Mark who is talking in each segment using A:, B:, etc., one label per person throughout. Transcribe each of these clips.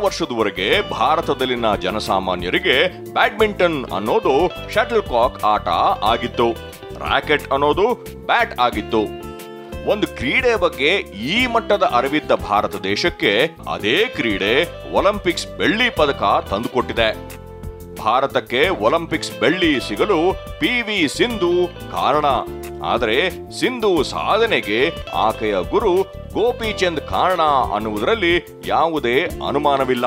A: ವರ್ಷದವರೆಗೆ ಭಾರತದಲ್ಲಿನ ಜನಸಾಮಾನ್ಯರಿಗೆ ಬ್ಯಾಡ್ಮಿಂಟನ್ ಅನ್ನೋದು ಶಟಲ್ ಕಾಕ್ ಆಟ ಆಗಿತ್ತು ರಾಕೆಟ್ ಅನ್ನೋದು ಬ್ಯಾಟ್ ಆಗಿತ್ತು ಒಂದು ಕ್ರೀಡೆ ಬಗ್ಗೆ ಈ ಮಟ್ಟದ ಅರಿವಿದ್ದ ಭಾರತ ದೇಶಕ್ಕೆ ಅದೇ ಕ್ರೀಡೆ ಒಲಿಂಪಿಕ್ಸ್ ಬೆಳ್ಳಿ ಪದಕ ತಂದುಕೊಟ್ಟಿದೆ ಭಾರತಕ್ಕೆ ಒಲಿಂಪಿಕ್ಸ್ ಬೆಳ್ಳಿ ಸಿಗಲು ಪಿ ವಿ ಸಿಂಧು ಕಾರಣ ಆದರೆ ಸಿಂಧು ಸಾಧನೆಗೆ ಆಕೆಯ ಗುರು ಗೋಪಿಚಂದ್ ಕಾರಣ ಅನ್ನುವುದರಲ್ಲಿ ಯಾವುದೇ ಅನುಮಾನವಿಲ್ಲ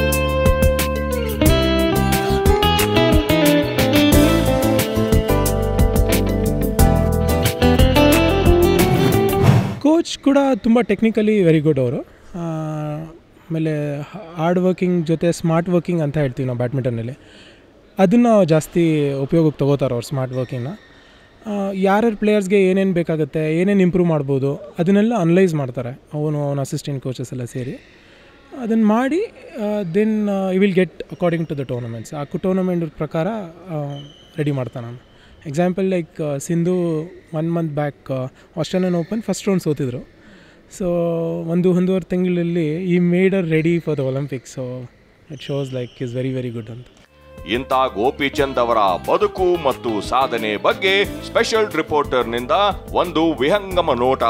B: ಕೋಚ್ ಕೂಡ ತುಂಬ ಟೆಕ್ನಿಕಲಿ ವೆರಿ ಗುಡ್ ಅವರು ಆಮೇಲೆ ಹಾರ್ಡ್ ವರ್ಕಿಂಗ್ ಜೊತೆ ಸ್ಮಾರ್ಟ್ ವರ್ಕಿಂಗ್ ಅಂತ ಹೇಳ್ತೀವಿ ನಾವು ಬ್ಯಾಡ್ಮಿಂಟನಲ್ಲಿ ಅದನ್ನು ಜಾಸ್ತಿ ಉಪಯೋಗಕ್ಕೆ ತಗೋತಾರೆ ಅವ್ರು ಸ್ಮಾರ್ಟ್ ವರ್ಕಿಂಗ್ನ ಯಾರ್ಯಾರು ಪ್ಲೇಯರ್ಸ್ಗೆ ಏನೇನು ಬೇಕಾಗುತ್ತೆ ಏನೇನು ಇಂಪ್ರೂವ್ ಮಾಡ್ಬೋದು ಅದನ್ನೆಲ್ಲ ಅನಲೈಸ್ ಮಾಡ್ತಾರೆ ಅವನು ಅವನ ಅಸಿಸ್ಟೆಂಟ್ ಕೋಚಸ್ ಎಲ್ಲ ಸೇರಿ ಅದನ್ನು ಮಾಡಿ then I will get according to the tournaments ಆ ಟೂರ್ನಮೆಂಟ್ ಪ್ರಕಾರ ರೆಡಿ ಮಾಡ್ತಾನೆ ನಾನು example like Sindhu one month back Australian open first round ಸೋತಿದ್ರು ಸೊ ಒಂದು ಒಂದೂವರೆ ತಿಂಗಳಲ್ಲಿ he made her ready for the Olympics so it shows like is very very good ಅಂತ
A: ಇಂಥ ಗೋಪಿಚಂದ್ ಅವರ ಬದುಕು ಮತ್ತು ಸಾಧನೆ ಬಗ್ಗೆ ಸ್ಪೆಷಲ್ ರಿಪೋರ್ಟರ್ನಿಂದ ಒಂದು ವಿಹಂಗಮ ನೋಟ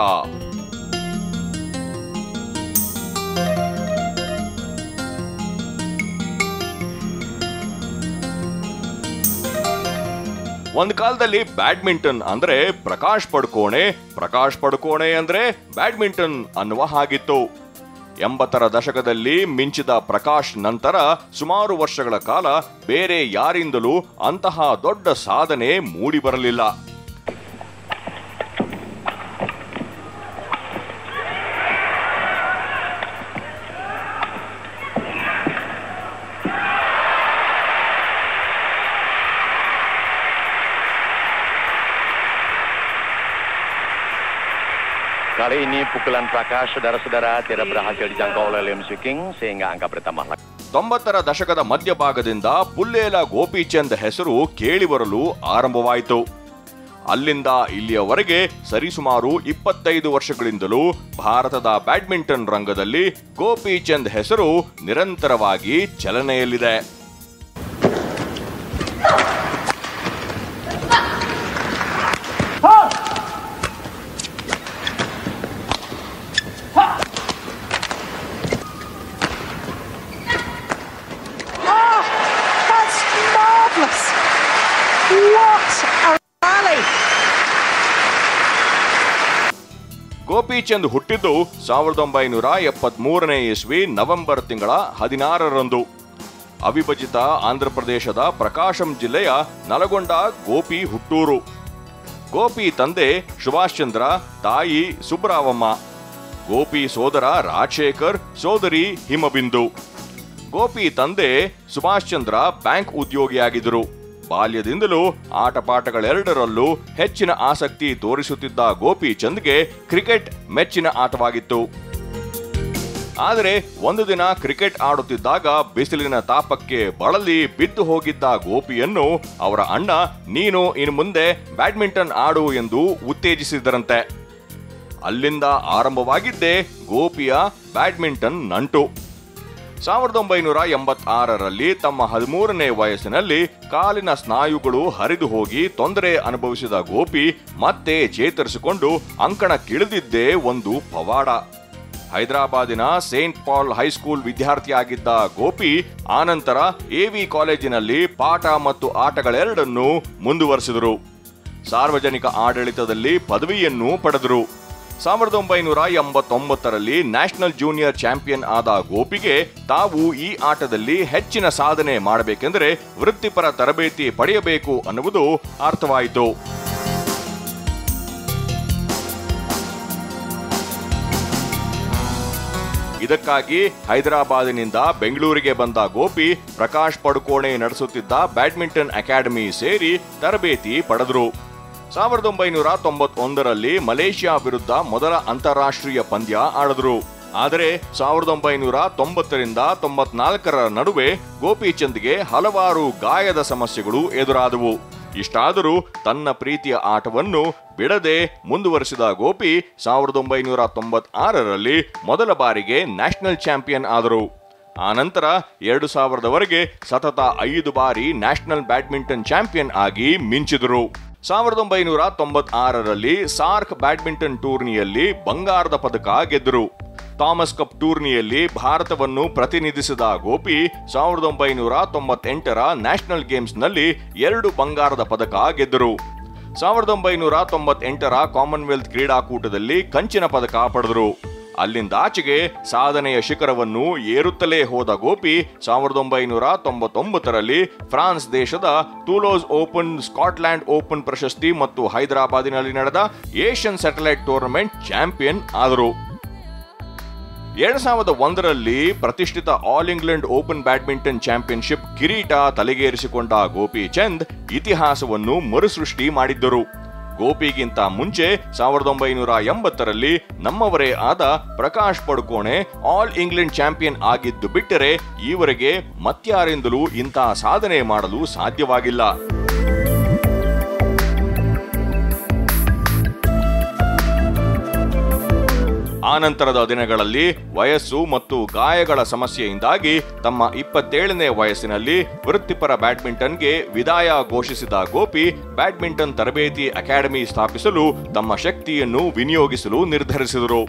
A: ಒಂದ್ ಕಾಲದಲ್ಲಿ ಬ್ಯಾಡ್ಮಿಂಟನ್ ಅಂದ್ರೆ ಪ್ರಕಾಶ್ ಪಡ್ಕೋಣೆ ಪ್ರಕಾಶ್ ಪಡ್ಕೋಣೆ ಅಂದ್ರೆ ಬ್ಯಾಡ್ಮಿಂಟನ್ ಅನ್ನುವ ಹಾಗಿತ್ತು ಎಂಬತ್ತರ ದಶಕದಲ್ಲಿ ಮಿಂಚಿದ ಪ್ರಕಾಶ್ ನಂತರ ಸುಮಾರು ವರ್ಷಗಳ ಕಾಲ ಬೇರೆ ಯಾರಿಂದಲೂ ಅಂತಹ ದೊಡ್ಡ ಸಾಧನೆ ಮೂಡಿ ಬರಲಿಲ್ಲ
C: Kali ini pukulan Prakash saudara-saudara tidak berhasil dijangkau oleh Lim Swee sehingga angka bertambah lagi.
A: ತೊಂಬತ್ತರ ದಶಕದ ಮಧ್ಯಭಾಗದಿಂದ ಪುಲ್ಲೇಲ ಗೋಪಿಚಂದ್ ಹೆಸರು ಕೇಳಿಬರಲು ಆರಂಭವಾಯಿತು ಅಲ್ಲಿಂದ ಇಲ್ಲಿಯವರೆಗೆ ಸರಿಸುಮಾರು ಇಪ್ಪತ್ತೈದು ವರ್ಷಗಳಿಂದಲೂ ಭಾರತದ ಬ್ಯಾಡ್ಮಿಂಟನ್ ರಂಗದಲ್ಲಿ ಗೋಪಿಚಂದ್ ಹೆಸರು ನಿರಂತರವಾಗಿ ಚಲನೆಯಲ್ಲಿದೆ
D: That's marvellous. What a rally.
A: Gopichand ಹುಟ್ಟಿದ್ದು ಸಾವಿರದ ಒಂಬೈನೂರ ಎಪ್ಪತ್ಮೂರನೇ ಇಸ್ವಿ ನವೆಂಬರ್ ತಿಂಗಳ ಹದಿನಾರರಂದು ಅವಿಭಜಿತ ಆಂಧ್ರಪ್ರದೇಶದ ಪ್ರಕಾಶಂ ಜಿಲ್ಲೆಯ ನಲಗೊಂಡ ಗೋಪಿ ಹುಟ್ಟೂರು ಗೋಪಿ ತಂದೆ ಸುಭಾಷ್ ಚಂದ್ರ ತಾಯಿ ಸುಬ್ರಾವಮ್ಮ ಗೋಪಿ ಸೋದರ ರಾಜಶೇಖರ್ ಸೋದರಿ ಹಿಮಬಿಂದು ಗೋಪಿ ತಂದೆ ಸುಭಾಷ್ ಚಂದ್ರ ಬ್ಯಾಂಕ್ ಉದ್ಯೋಗಿಯಾಗಿದ್ದರು ಬಾಲ್ಯದಿಂದಲೂ ಆಟಪಾಠಗಳೆರಡರಲ್ಲೂ ಹೆಚ್ಚಿನ ಆಸಕ್ತಿ ತೋರಿಸುತ್ತಿದ್ದ ಗೋಪಿ ಚಂದ್ಗೆ ಕ್ರಿಕೆಟ್ ಮೆಚ್ಚಿನ ಆಟವಾಗಿತ್ತು ಆದರೆ ಒಂದು ದಿನ ಕ್ರಿಕೆಟ್ ಆಡುತ್ತಿದ್ದಾಗ ಬಿಸಿಲಿನ ತಾಪಕ್ಕೆ ಬಳಲಿ ಬಿದ್ದು ಹೋಗಿದ್ದ ಗೋಪಿಯನ್ನು ಅವರ ಅಣ್ಣ ನೀನು ಇನ್ನು ಮುಂದೆ ಬ್ಯಾಡ್ಮಿಂಟನ್ ಆಡು ಎಂದು ಉತ್ತೇಜಿಸಿದರಂತೆ ಅಲ್ಲಿಂದ ಆರಂಭವಾಗಿದ್ದೇ ಗೋಪಿಯ ಬ್ಯಾಡ್ಮಿಂಟನ್ ನಂಟು ಸಾವಿರದ ಒಂಬೈನೂರ ಎಂಬತ್ತಾರರಲ್ಲಿ ತಮ್ಮ ಹದಿಮೂರನೇ ವಯಸ್ಸಿನಲ್ಲಿ ಕಾಲಿನ ಸ್ನಾಯುಗಳು ಹರಿದು ಹೋಗಿ ತೊಂದರೆ ಅನುಭವಿಸಿದ ಗೋಪಿ ಮತ್ತೆ ಚೇತರಿಸಿಕೊಂಡು ಅಂಕಣಕ್ಕಿಳಿದಿದ್ದೇ ಒಂದು ಪವಾಡ ಹೈದರಾಬಾದಿನ ಸೇಂಟ್ ಪಾಲ್ ಹೈಸ್ಕೂಲ್ ವಿದ್ಯಾರ್ಥಿಯಾಗಿದ್ದ ಗೋಪಿ ಆನಂತರ ಎವಿ ಕಾಲೇಜಿನಲ್ಲಿ ಪಾಠ ಮತ್ತು ಆಟಗಳೆರಡನ್ನೂ ಮುಂದುವರೆಸಿದರು ಸಾರ್ವಜನಿಕ ಆಡಳಿತದಲ್ಲಿ ಪದವಿಯನ್ನು ಪಡೆದರು ಸಾವಿರದ ಒಂಬೈನೂರ ಎಂಬತ್ತೊಂಬತ್ತರಲ್ಲಿ ನ್ಯಾಷನಲ್ ಜೂನಿಯರ್ ಚಾಂಪಿಯನ್ ಆದ ಗೋಪಿಗೆ ತಾವು ಈ ಆಟದಲ್ಲಿ ಹೆಚ್ಚಿನ ಸಾಧನೆ ಮಾಡಬೇಕೆಂದರೆ ವೃತ್ತಿಪರ ತರಬೇತಿ ಪಡೆಯಬೇಕು ಅನ್ನುವುದು ಅರ್ಥವಾಯಿತು ಇದಕ್ಕಾಗಿ ಹೈದರಾಬಾದಿನಿಂದ ಬೆಂಗಳೂರಿಗೆ ಬಂದ ಗೋಪಿ ಪ್ರಕಾಶ್ ಪಡುಕೋಣೆ ನಡೆಸುತ್ತಿದ್ದ ಬ್ಯಾಡ್ಮಿಂಟನ್ ಅಕಾಡೆಮಿ ಸೇರಿ ತರಬೇತಿ ಪಡೆದರು ಸಾವಿರದ ಒಂಬೈನೂರ ತೊಂಬತ್ತೊಂದರಲ್ಲಿ ಮಲೇಷ್ಯಾ ವಿರುದ್ಧ ಮೊದಲ ಅಂತಾರಾಷ್ಟ್ರೀಯ ಪಂದ್ಯ ಆಡಿದ್ರು ಆದರೆ ಸಾವಿರದ ಒಂಬೈನೂರ ತೊಂಬತ್ತರಿಂದ ತೊಂಬತ್ನಾಲ್ಕರ ನಡುವೆ ಗೋಪಿಚಂದ್ಗೆ ಹಲವಾರು ಗಾಯದ ಸಮಸ್ಯೆಗಳು ಎದುರಾದವು ಇಷ್ಟಾದರೂ ತನ್ನ ಪ್ರೀತಿಯ ಆಟವನ್ನು ಬಿಡದೆ ಮುಂದುವರಿಸಿದ ಗೋಪಿ ಸಾವಿರದ ಒಂಬೈನೂರ ತೊಂಬತ್ತಾರರಲ್ಲಿ ಮೊದಲ ಬಾರಿಗೆ ನ್ಯಾಷನಲ್ ಚಾಂಪಿಯನ್ ಆದರು ಆನಂತರ ಎರಡು ಸಾವಿರದವರೆಗೆ ಸತತ ಐದು ಬಾರಿ ನ್ಯಾಷನಲ್ ಬ್ಯಾಡ್ಮಿಂಟನ್ ಚಾಂಪಿಯನ್ ಆಗಿ ಮಿಂಚಿದರು ಸಾವಿರದ ಒಂಬೈನೂರ ತೊಂಬತ್ತಾರರಲ್ಲಿ ಸಾರ್ಕ್ ಬ್ಯಾಡ್ಮಿಂಟನ್ ಟೂರ್ನಿಯಲ್ಲಿ ಬಂಗಾರದ ಪದಕ ಗೆದ್ದರು ಥಾಮಸ್ ಕಪ್ ಟೂರ್ನಿಯಲ್ಲಿ ಭಾರತವನ್ನು ಪ್ರತಿನಿಧಿಸಿದ ಗೋಪಿ ಸಾವಿರದ ಒಂಬೈನೂರ ತೊಂಬತ್ತೆಂಟರ ನ್ಯಾಷನಲ್ ಗೇಮ್ಸ್ನಲ್ಲಿ ಎರಡು ಬಂಗಾರದ ಪದಕ ಗೆದ್ದರು ಸಾವಿರದ ಒಂಬೈನೂರ ತೊಂಬತ್ತೆಂಟರ ಕಾಮನ್ವೆಲ್ತ್ ಕ್ರೀಡಾಕೂಟದಲ್ಲಿ ಕಂಚಿನ ಪದಕ ಪಡೆದರು ಅಲ್ಲಿಂದ ಆಚೆಗೆ ಸಾಧನೆಯ ಶಿಖರವನ್ನು ಏರುತ್ತಲೇ ಹೋದ ಗೋಪಿ ಸಾವಿರದ ಒಂಬೈನೂರ ತೊಂಬತ್ತೊಂಬತ್ತರಲ್ಲಿ ಫ್ರಾನ್ಸ್ ದೇಶದ ಟೂಲೋಸ್ ಓಪನ್ ಸ್ಕಾಟ್ಲ್ಯಾಂಡ್ ಓಪನ್ ಪ್ರಶಸ್ತಿ ಮತ್ತು ಹೈದರಾಬಾದಿನಲ್ಲಿ ನಡೆದ ಏಷ್ಯನ್ ಸ್ಯಾಟಲೈಟ್ ಟೂರ್ನಮೆಂಟ್ ಚಾಂಪಿಯನ್ ಆದರು ಎರಡ್ ಸಾವಿರದ ಒಂದರಲ್ಲಿ ಪ್ರತಿಷ್ಠಿತ all England open badminton championship ಕಿರೀಟ ತಲೆಗೇರಿಸಿಕೊಂಡ ಗೋಪಿ ಚಂದ್ ಇತಿಹಾಸವನ್ನು ಮರುಸೃಷ್ಟಿ ಮಾಡಿದ್ದರು ಗೋಪಿಗಿಂತ ಮುಂಚೆ ಸಾವಿರದ ಒಂಬೈನೂರ ಎಂಬತ್ತರಲ್ಲಿ ನಮ್ಮವರೇ ಆದ Prakash Padukone all England champion ಆಗಿದ್ದು ಬಿಟ್ಟರೆ ಈವರೆಗೆ ಮತ್ಯಾರಿಂದಲೂ ಇಂತಹ ಸಾಧನೆ ಮಾಡಲು ಸಾಧ್ಯವಾಗಿಲ್ಲ ಆನಂತರದ ದಿನಗಳಲ್ಲಿ ವಯಸ್ಸು ಮತ್ತು ಗಾಯಗಳ ಸಮಸ್ಯೆಯಿಂದಾಗಿ ತಮ್ಮ ಇಪ್ಪತ್ತೇಳನೇ ವಯಸ್ಸಿನಲ್ಲಿ ವೃತ್ತಿಪರ ಬ್ಯಾಡ್ಮಿಂಟನ್ಗೆ ವಿದಾಯ ಘೋಷಿಸಿದ ಗೋಪಿ ಬ್ಯಾಡ್ಮಿಂಟನ್ ತರಬೇತಿ ಅಕಾಡೆಮಿ ಸ್ಥಾಪಿಸಲು ತಮ್ಮ ಶಕ್ತಿಯನ್ನು ವಿನಿಯೋಗಿಸಲು ನಿರ್ಧರಿಸಿದರು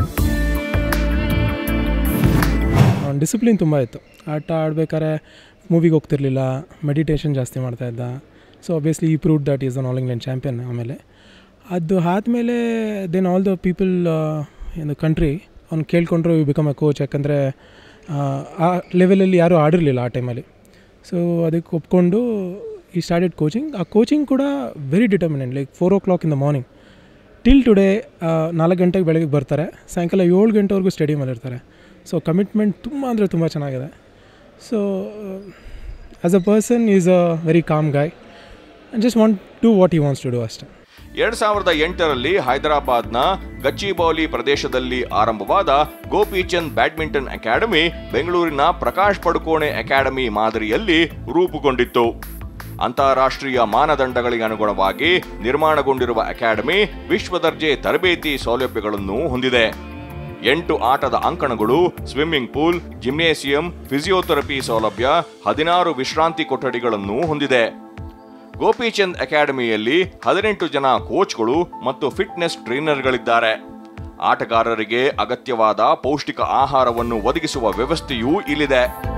B: ಡಿಸಿಪ್ಲಿನ್ ತುಂಬ ಇತ್ತು ಆಟ ಆಡ್ಬೇಕಾದ್ರೆ ಮೂವಿಗೆ ಹೋಗ್ತಿರ್ಲಿಲ್ಲ ಮೆಡಿಟೇಷನ್ ಜಾಸ್ತಿ ಮಾಡ್ತಾ ಇದ್ದ so obviously he prove that is an all England champion ಆಮೇಲೆ ಅದು ಆದಮೇಲೆ then all the people in the country ಅವ್ನು ಕೇಳ್ಕೊಂಡ್ರು ಯು ಬಿಕಮ್ ಎ ಕೋಚ್ ಯಾಕಂದರೆ ಆ ಲೆವೆಲಲ್ಲಿ ಯಾರೂ ಆಡಿರಲಿಲ್ಲ ಆ ಟೈಮಲ್ಲಿ ಸೊ ಅದಕ್ಕೆ ಒಪ್ಕೊಂಡು ಈ ಸ್ಟಾರ್ಟೆಡ್ ಕೋಚಿಂಗ್ ಆ ಕೋಚಿಂಗ್ ಕೂಡ very determinant like four o'clock in the morning till today ನಾಲ್ಕು ಗಂಟೆಗೆ ಬೆಳಗ್ಗೆ ಬರ್ತಾರೆ ಸಾಯಂಕಾಲ ಏಳು ಗಂಟೆವರೆಗೂ ಸ್ಟೇಡಿಯಮಲ್ಲಿ ಇರ್ತಾರೆ ಸೊ ಕಮಿಟ್ಮೆಂಟ್ ತುಂಬ ಅಂದರೆ ತುಂಬ ಚೆನ್ನಾಗಿದೆ so as a person is a very calm guy and just want to what he wants to do ಅಷ್ಟೇ
A: ಎರಡ್ ಸಾವಿರದ ಎಂಟರಲ್ಲಿ ಹೈದರಾಬಾದ್ನ ಗಚ್ಚಿಬೌಲಿ ಪ್ರದೇಶದಲ್ಲಿ ಆರಂಭವಾದ ಗೋಪಿಚಂದ್ ಬ್ಯಾಡ್ಮಿಂಟನ್ ಅಕಾಡೆಮಿ ಬೆಂಗಳೂರಿನ ಪ್ರಕಾಶ್ ಪಡುಕೋಣೆ ಅಕಾಡೆಮಿ ಮಾದರಿಯಲ್ಲಿ ರೂಪುಗೊಂಡಿತ್ತು ಅಂತಾರಾಷ್ಟ್ರೀಯ ಮಾನದಂಡಗಳಿಗೆ ಅನುಗುಣವಾಗಿ ನಿರ್ಮಾಣಗೊಂಡಿರುವ ಅಕಾಡೆಮಿ ವಿಶ್ವದರ್ಜೆ ತರಬೇತಿ ಸೌಲಭ್ಯಗಳನ್ನು ಹೊಂದಿದೆ ಎಂಟು ಆಟದ ಅಂಕಣಗಳು ಸ್ವಿಮ್ಮಿಂಗ್ ಪೂಲ್ ಜಿಮ್ನೇಸಿಯಂ ಫಿಸಿಯೋಥೆರಪಿ ಸೌಲಭ್ಯ ಹದಿನಾರು ವಿಶ್ರಾಂತಿ ಕೊಠಡಿಗಳನ್ನು ಹೊಂದಿದೆ ಗೋಪಿಚಂದ್ ಅಕಾಡೆಮಿಯಲ್ಲಿ ಹದಿನೆಂಟು ಜನ ಕೋಚ್ಗಳು ಮತ್ತು ಫಿಟ್ನೆಸ್ ಟ್ರೈನರ್ಗಳಿದ್ದಾರೆ ಆಟಗಾರರಿಗೆ ಅಗತ್ಯವಾದ ಪೌಷ್ಟಿಕ ಆಹಾರವನ್ನು ಒದಗಿಸುವ ವ್ಯವಸ್ಥೆಯೂ ಇಲ್ಲಿದೆ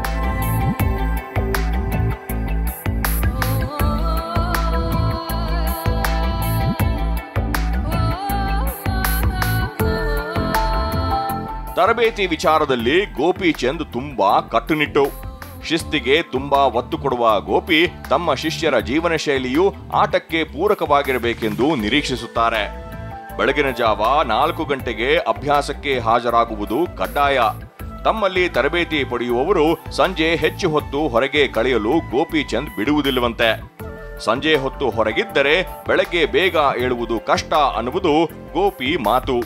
A: ತರಬೇತಿ ವಿಚಾರದಲ್ಲಿ ಗೋಪಿಚಂದ್ ತುಂಬಾ ಕಟ್ಟುನಿಟ್ಟು ಶಿಸ್ತಿಗೆ ತುಂಬಾ ಒತ್ತು ಕೊಡುವ ಗೋಪಿ ತಮ್ಮ ಶಿಷ್ಯರ ಜೀವನ ಶೈಲಿಯು ಆಟಕ್ಕೆ ಪೂರಕವಾಗಿರಬೇಕೆಂದು ನಿರೀಕ್ಷಿಸುತ್ತಾರೆ ಬೆಳಗಿನ ಜಾವ ನಾಲ್ಕು ಗಂಟೆಗೆ ಅಭ್ಯಾಸಕ್ಕೆ ಹಾಜರಾಗುವುದು ಕಡ್ಡಾಯ ತಮ್ಮಲ್ಲಿ ತರಬೇತಿ ಪಡೆಯುವವರು ಸಂಜೆ ಹೆಚ್ಚು ಹೊತ್ತು ಹೊರಗೆ ಕಳೆಯಲು ಗೋಪಿಚಂದ್ ಬಿಡುವುದಿಲ್ಲವಂತೆ ಸಂಜೆ ಹೊತ್ತು ಹೊರಗಿದ್ದರೆ ಬೆಳಗ್ಗೆ ಬೇಗ ಏಳುವುದು ಕಷ್ಟ ಅನ್ನುವುದು ಗೋಪಿ ಮಾತು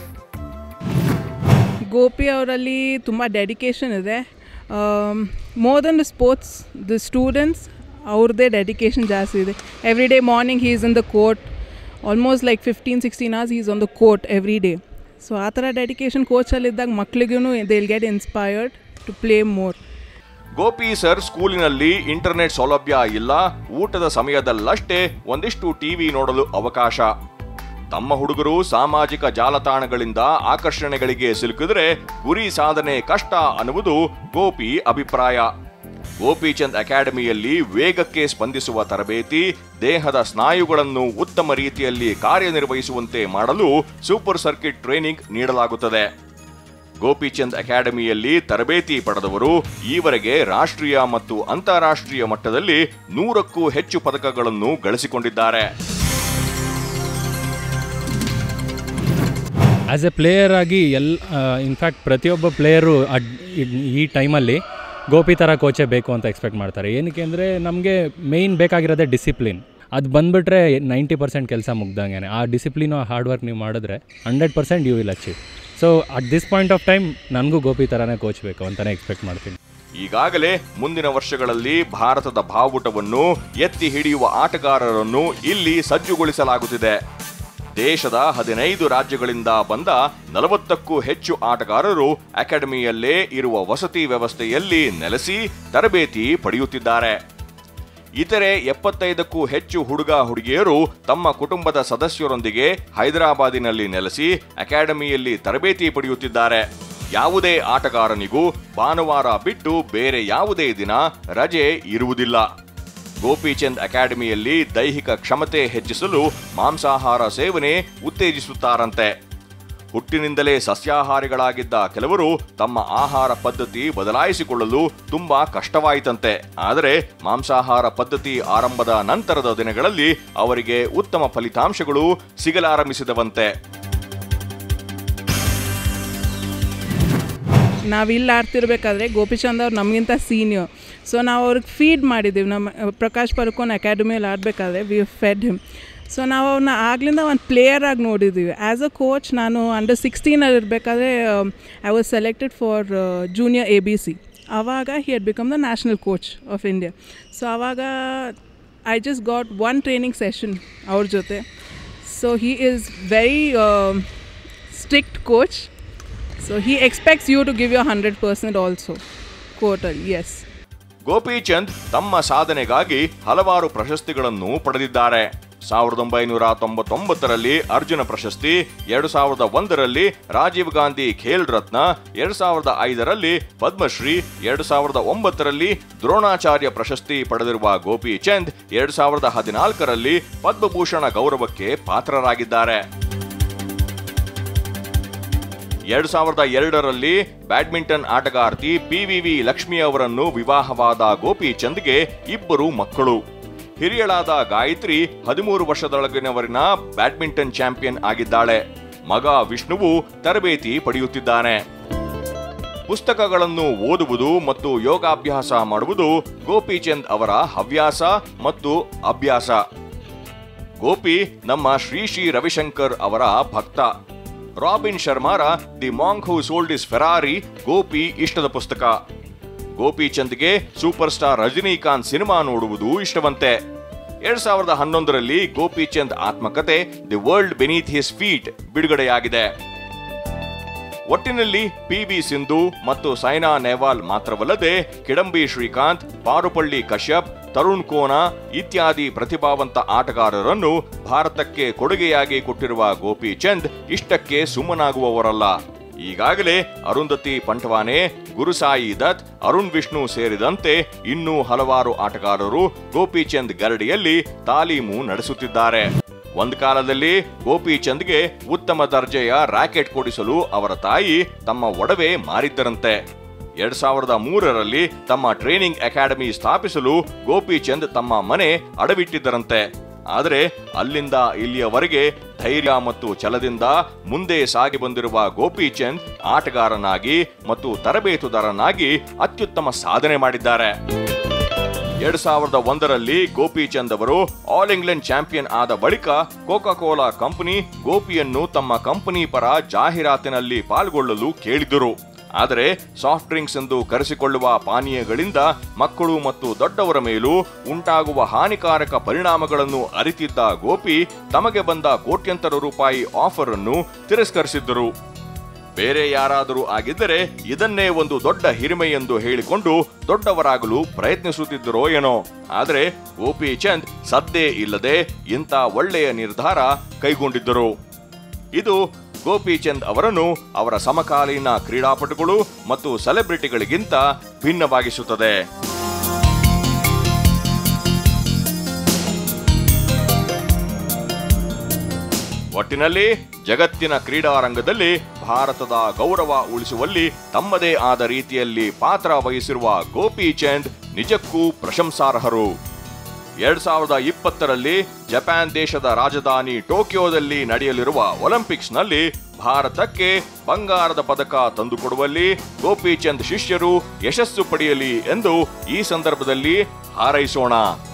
E: ಗೋಪಿ ಅವರಲ್ಲಿ ತುಂಬ ಡೆಡಿಕೇಶನ್ ಇದೆ more than the sports the students ಅವ್ರದ್ದೇ ಡೆಡಿಕೇಶನ್ ಜಾಸ್ತಿ ಇದೆ every day morning he is in the court almost like fifteen sixteen hours is on the court every day so ಆ ಥರ ಡೆಡಿಕೇಶನ್ ಕೋಚಲ್ಲಿದ್ದಾಗ ಮಕ್ಳಿಗೂ they will get inspired to play more
A: Gopi sir ಸ್ಕೂಲಿನಲ್ಲಿ internet ಸೌಲಭ್ಯ ಇಲ್ಲ ಊಟದ ಸಮಯದಲ್ಲಷ್ಟೇ ಒಂದಿಷ್ಟು ಟಿವಿ ನೋಡಲು ಅವಕಾಶ ತಮ್ಮ ಹುಡುಗರು ಸಾಮಾಜಿಕ ಜಾಲತಾಣಗಳಿಂದ ಆಕರ್ಷಣೆಗಳಿಗೆ ಸಿಲುಕಿದ್ರೆ ಗುರಿ ಸಾಧನೆ ಕಷ್ಟ ಅನ್ನುವುದು ಗೋಪಿ ಅಭಿಪ್ರಾಯ ಗೋಪಿಚಂದ್ ಅಕಾಡೆಮಿಯಲ್ಲಿ ವೇಗಕ್ಕೆ ಸ್ಪಂದಿಸುವ ತರಬೇತಿ ದೇಹದ ಸ್ನಾಯುಗಳನ್ನು ಉತ್ತಮ ರೀತಿಯಲ್ಲಿ ಕಾರ್ಯನಿರ್ವಹಿಸುವಂತೆ ಮಾಡಲು ಸೂಪರ್ ಸರ್ಕಿಟ್ ಟ್ರೈನಿಂಗ್ ನೀಡಲಾಗುತ್ತದೆ ಗೋಪಿಚಂದ್ ಅಕಾಡೆಮಿಯಲ್ಲಿ ತರಬೇತಿ ಪಡೆದವರು ಈವರೆಗೆ ರಾಷ್ಟ್ರೀಯ ಮತ್ತು ಅಂತಾರಾಷ್ಟ್ರೀಯ ಮಟ್ಟದಲ್ಲಿ ನೂರಕ್ಕೂ ಹೆಚ್ಚು ಪದಕಗಳನ್ನು ಗಳಿಸಿಕೊಂಡಿದ್ದಾರೆ
F: ಆ್ಯಸ್ ಎ ಪ್ಲೇಯರ್ ಆಗಿ ಎಲ್ ಇನ್ಫ್ಯಾಕ್ಟ್ ಪ್ರತಿಯೊಬ್ಬ ಪ್ಲೇಯರು ಅಡ್ ಈ ಟೈಮಲ್ಲಿ ಗೋಪಿ ಥರ ಕೋಚೇ ಬೇಕು ಅಂತ ಎಕ್ಸ್ಪೆಕ್ಟ್ ಮಾಡ್ತಾರೆ ಏನಕ್ಕೆ ಅಂದರೆ ನಮಗೆ ಮೇಯ್ನ್ ಬೇಕಾಗಿರೋದೇ ಡಿಸಿಪ್ಲಿನ್ ಅದು ಬಂದುಬಿಟ್ರೆ ನೈಂಟಿ ಪರ್ಸೆಂಟ್ ಕೆಲಸ ಮುಗ್ದಂಗೆ ಆ ಡಿಸಿಪ್ಲಿನು ಹಾರ್ಡ್ ವರ್ಕ್ ನೀವು ಮಾಡಿದ್ರೆ hundred percent you will achieve so at this point of time ನನಗೂ ಗೋಪಿ ಥರನೇ ಕೋಚ್ ಬೇಕು ಅಂತಲೇ ಎಕ್ಸ್ಪೆಕ್ಟ್ ಮಾಡ್ತೀನಿ
A: ಈಗಾಗಲೇ ಮುಂದಿನ ವರ್ಷಗಳಲ್ಲಿ ಭಾರತದ ಬಾವುಟವನ್ನು ಎತ್ತಿ ಹಿಡಿಯುವ ಆಟಗಾರರನ್ನು ಇಲ್ಲಿ ಸಜ್ಜುಗೊಳಿಸಲಾಗುತ್ತಿದೆ ದೇಶದ ಹದಿನೈದು ರಾಜ್ಯಗಳಿಂದ ಬಂದ ನಲವತ್ತಕ್ಕೂ ಹೆಚ್ಚು ಆಟಗಾರರು ಅಕಾಡೆಮಿಯಲ್ಲೇ ಇರುವ ವಸತಿ ವ್ಯವಸ್ಥೆಯಲ್ಲಿ ನೆಲೆಸಿ ತರಬೇತಿ ಪಡೆಯುತ್ತಿದ್ದಾರೆ ಇತರೆ ಎಪ್ಪತ್ತೈದಕ್ಕೂ ಹೆಚ್ಚು ಹುಡುಗ ಹುಡುಗಿಯರು ತಮ್ಮ ಕುಟುಂಬದ ಸದಸ್ಯರೊಂದಿಗೆ ಹೈದರಾಬಾದಿನಲ್ಲಿ ನೆಲೆಸಿ ಅಕಾಡೆಮಿಯಲ್ಲಿ ತರಬೇತಿ ಪಡೆಯುತ್ತಿದ್ದಾರೆ ಯಾವುದೇ ಆಟಗಾರನಿಗೂ ಭಾನುವಾರ ಬಿಟ್ಟು ಬೇರೆ ಯಾವುದೇ ದಿನ ರಜೆ ಇರುವುದಿಲ್ಲ ಗೋಪಿಚಂದ್ ಅಕಾಡೆಮಿಯಲ್ಲಿ ದೈಹಿಕ ಕ್ಷಮತೆ ಹೆಚ್ಚಿಸಲು ಮಾಂಸಾಹಾರ ಸೇವನೆ ಉತ್ತೇಜಿಸುತ್ತಾರಂತೆ ಹುಟ್ಟಿನಿಂದಲೇ ಸಸ್ಯಾಹಾರಿಗಳಾಗಿದ್ದ ಕೆಲವರು ತಮ್ಮ ಆಹಾರ ಪದ್ಧತಿ ಬದಲಾಯಿಸಿಕೊಳ್ಳಲು ತುಂಬಾ ಕಷ್ಟವಾಯಿತಂತೆ ಆದರೆ ಮಾಂಸಾಹಾರ ಪದ್ಧತಿ ಆರಂಭದ ನಂತರದ ದಿನಗಳಲ್ಲಿ ಅವರಿಗೆ ಉತ್ತಮ ಫಲಿತಾಂಶಗಳು ಸಿಗಲಾರಂಭಿಸಿದವಂತೆ
E: ನಾವು ಇಲ್ಲಿ ಆಡ್ತಿರ್ಬೇಕಾದ್ರೆ ಗೋಪಿಚಂದ್ ಅವ್ರು ನಮಗಿಂತ ಸೀನಿಯರ್ ಸೊ ನಾವು ಅವ್ರಿಗೆ ಫೀಡ್ ಮಾಡಿದ್ದೀವಿ ನಮ್ಮ ಪ್ರಕಾಶ್ ಪರ್ಕೋನ್ ಅಕಾಡೆಮಿಯಲ್ಲಿ ಆಡಬೇಕಾದ್ರೆ ವಿ ಫೆಡ್ ಹಿಮ್ ಸೊ ನಾವು ಅವನ್ನ ಆಗ್ಲಿಂದ ಒಂದು ಪ್ಲೇಯರ್ ಆಗಿ ನೋಡಿದ್ದೀವಿ ಆ್ಯಸ್ ಅ ಕೋಚ್ ನಾನು ಅಂಡರ್ ಸಿಕ್ಸ್ಟೀನಲ್ಲಿ ಇರಬೇಕಾದ್ರೆ I was selected for junior A B C ಆವಾಗ he had become the national coach of India so ಆವಾಗ I just got one training session ಅವ್ರ ಜೊತೆ so he is very strict coach So he expects you to give your 100% also. Quarterly, yes.
A: Gopichand ತಮ್ಮ ಸಾಧನೆಗಾಗಿ ಹಲವಾರು ಪ್ರಶಸ್ತಿಗಳನ್ನು ಪಡೆದಿದ್ದಾರೆ ಸಾವಿರದ ಒಂಬೈನೂರ ತೊಂಬತ್ತೊಂಬತ್ತರಲ್ಲಿ ಅರ್ಜುನ ಪ್ರಶಸ್ತಿ ಎರಡು ಸಾವಿರದ ಒಂದರಲ್ಲಿ ರಾಜೀವ್ ಗಾಂಧಿ ಖೇಲ್ ರತ್ನ ಎರಡು ಸಾವಿರದ ಐದರಲ್ಲಿ ಪದ್ಮಶ್ರೀ ಎರಡು ಸಾವಿರದ ಒಂಬತ್ತರಲ್ಲಿ ದ್ರೋಣಾಚಾರ್ಯ ಪ್ರಶಸ್ತಿ ಪಡೆದಿರುವ ಗೋಪಿಚಂದ್ ಎರಡು ಸಾವಿರದ ಹದಿನಾಲ್ಕರಲ್ಲಿ ಪದ್ಮಭೂಷಣ ಗೌರವಕ್ಕೆ ಪಾತ್ರರಾಗಿದ್ದಾರೆ ಎರಡ್ ಸಾವಿರದ ಎರಡರಲ್ಲಿ ಬ್ಯಾಡ್ಮಿಂಟನ್ ಆಟಗಾರ್ತಿ ಪಿವಿವಿ ಲಕ್ಷ್ಮಿ ಅವರನ್ನು ವಿವಾಹವಾದ ಗೋಪಿಚಂದ್ಗೆ ಇಬ್ಬರು ಮಕ್ಕಳು ಹಿರಿಯಳಾದ ಗಾಯತ್ರಿ ಹದಿಮೂರು ವರ್ಷದೊಳಗಿನವರಿನ ಬ್ಯಾಡ್ಮಿಂಟನ್ ಚಾಂಪಿಯನ್ ಆಗಿದ್ದಾಳೆ ಮಗ ವಿಷ್ಣುವು ತರಬೇತಿ ಪಡೆಯುತ್ತಿದ್ದಾನೆ ಪುಸ್ತಕಗಳನ್ನು ಓದುವುದು ಮತ್ತು ಯೋಗಾಭ್ಯಾಸ ಮಾಡುವುದು ಗೋಪಿಚಂದ್ ಅವರ ಹವ್ಯಾಸ ಮತ್ತು ಅಭ್ಯಾಸ ಗೋಪಿ ನಮ್ಮ ಶ್ರೀ ಶ್ರೀ ರವಿಶಂಕರ್ ಅವರ ಭಕ್ತ ರಾಬಿನ್ ಶರ್ಮಾರ the monk who sold his Ferrari Gopi ಇಷ್ಟದ ಪುಸ್ತಕ ಗೋಪಿಚಂದ್ಗೆ ಸೂಪರ್ ಸ್ಟಾರ್ ರಜನಿಕಾಂತ್ ಸಿನಿಮಾ ನೋಡುವುದು ಇಷ್ಟವಂತೆ ಎರಡ್ ಸಾವಿರದ ಹನ್ನೊಂದರಲ್ಲಿ ಗೋಪಿಚಂದ್ ಆತ್ಮಕತೆ the world beneath his feet ಬಿಡುಗಡೆಯಾಗಿದೆ ಒಟ್ಟಿನಲ್ಲಿ ಪಿ ವಿ ಸಿಂಧು ಮತ್ತು ಸೈನಾ ನೆಹ್ವಾಲ್ ಮಾತ್ರವಲ್ಲದೆ ಕಿಡಂಬಿ ಶ್ರೀಕಾಂತ್ ಪಾರುಪಳ್ಳಿ ಕಶ್ಯಪ್ ತರುಣ್ ಕೋನಾ ಇತ್ಯಾದಿ ಪ್ರತಿಭಾವಂತ ಆಟಗಾರರನ್ನು ಭಾರತಕ್ಕೆ ಕೊಡುಗೆಯಾಗಿ ಕೊಟ್ಟಿರುವ ಗೋಪಿಚಂದ್ ಇಷ್ಟಕ್ಕೆ ಸುಮ್ಮನಾಗುವವರಲ್ಲ ಈಗಾಗಲೇ ಅರುಂಧತಿ ಪಂಟ್ವಾನೆ ಗುರುಸಾಯಿ ದತ್ ಅರುಣ್ ವಿಷ್ಣು ಸೇರಿದಂತೆ ಇನ್ನೂ ಹಲವಾರು ಆಟಗಾರರು ಗೋಪಿಚಂದ್ ಗರಡಿಯಲ್ಲಿ ತಾಲೀಮು ನಡೆಸುತ್ತಿದ್ದಾರೆ ಒಂದ್ ಕಾಲದಲ್ಲಿ ಗೋಪಿಚಂದ್ಗೆ ಉತ್ತಮ ದರ್ಜೆಯ ರಾಕೆಟ್ ಕೊಡಿಸಲು ಅವರ ತಾಯಿ ತಮ್ಮ ಒಡವೆ ಮಾರಿದ್ದರಂತೆ ಎರಡ್ ಸಾವಿರದ ಮೂರರಲ್ಲಿ ತಮ್ಮ ಟ್ರೈನಿಂಗ್ ಅಕಾಡೆಮಿ ಸ್ಥಾಪಿಸಲು ಗೋಪಿಚಂದ್ ತಮ್ಮ ಮನೆ ಅಡವಿಟ್ಟಿದ್ದರಂತೆ ಆದರೆ ಅಲ್ಲಿಂದ ಇಲ್ಲಿಯವರೆಗೆ ಧೈರ್ಯ ಮತ್ತು ಛಲದಿಂದ ಮುಂದೆ ಸಾಗಿ ಬಂದಿರುವ ಗೋಪಿಚಂದ್ ಆಟಗಾರನಾಗಿ ಮತ್ತು ತರಬೇತುದಾರನಾಗಿ ಅತ್ಯುತ್ತಮ ಸಾಧನೆ ಮಾಡಿದ್ದಾರೆ ಎರಡ್ ಸಾವಿರದ ಒಂದರಲ್ಲಿ ಗೋಪಿಚಂದ್ ಅವರು ಆಲ್ ಇಂಗ್ಲೆಂಡ್ ಚಾಂಪಿಯನ್ ಆದ ಬಳಿಕ ಕೋಕಾ ಕೋಲಾ ಕಂಪನಿ ಗೋಪಿಯನ್ನು ತಮ್ಮ ಕಂಪನಿ ಪರ ಜಾಹೀರಾತಿನಲ್ಲಿ ಪಾಲ್ಗೊಳ್ಳಲು ಕೇಳಿದರು ಆದರೆ ಸಾಫ್ಟ್ ಡ್ರಿಂಕ್ಸ್ ಎಂದು ಕರೆಸಿಕೊಳ್ಳುವ ಪಾನೀಯಗಳಿಂದ ಮಕ್ಕಳು ಮತ್ತು ದೊಡ್ಡವರ ಮೇಲೂ ಉಂಟಾಗುವ ಹಾನಿಕಾರಕ ಪರಿಣಾಮಗಳನ್ನು ಅರಿತಿದ್ದ ಗೋಪಿ ತಮಗೆ ಬಂದ ಕೋಟ್ಯಂತರ ರೂಪಾಯಿ ಆಫರ್ ಅನ್ನು ತಿರಸ್ಕರಿಸಿದ್ದರು ಬೇರೆ ಯಾರಾದರೂ ಆಗಿದ್ದರೆ ಇದನ್ನೇ ಒಂದು ದೊಡ್ಡ ಹಿರಿಮೆ ಎಂದು ಹೇಳಿಕೊಂಡು ದೊಡ್ಡವರಾಗಲು ಪ್ರಯತ್ನಿಸುತ್ತಿದ್ದರೋ ಏನೋ ಆದರೆ ಗೋಪಿ ಚಂದ್ ಸದ್ದೇ ಇಲ್ಲದೆ ಇಂಥ ಒಳ್ಳೆಯ ನಿರ್ಧಾರ ಕೈಗೊಂಡಿದ್ದರು ಇದು ಗೋಪಿಚಂದ್ ಅವರನ್ನು ಅವರ ಸಮಕಾಲೀನ ಕ್ರೀಡಾಪಟುಗಳು ಮತ್ತು ಸೆಲೆಬ್ರಿಟಿಗಳಿಗಿಂತ ಭಿನ್ನವಾಗಿಸುತ್ತದೆ ಒಟ್ಟಿನಲ್ಲಿ ಜಗತ್ತಿನ ಕ್ರೀಡಾರಂಗದಲ್ಲಿ ಭಾರತದ ಗೌರವ ಉಳಿಸುವಲ್ಲಿ ತಮ್ಮದೇ ಆದ ರೀತಿಯಲ್ಲಿ ಪಾತ್ರ ವಹಿಸಿರುವ ಗೋಪಿಚಂದ್ ನಿಜಕ್ಕೂ ಪ್ರಶಂಸಾರ್ಹರು ಎರಡ್ ಸಾವಿರದ ಇಪ್ಪತ್ತರಲ್ಲಿ ಜಪಾನ್ ದೇಶದ ರಾಜಧಾನಿ ಟೋಕಿಯೋದಲ್ಲಿ ನಡೆಯಲಿರುವ ಒಲಿಂಪಿಕ್ಸ್ನಲ್ಲಿ ಭಾರತಕ್ಕೆ ಬಂಗಾರದ ಪದಕ ತಂದುಕೊಡುವಲ್ಲಿ ಗೋಪಿಚಂದ್ ಶಿಷ್ಯರು ಯಶಸ್ಸು ಪಡೆಯಲಿ ಎಂದು ಈ ಸಂದರ್ಭದಲ್ಲಿ ಹಾರೈಸೋಣ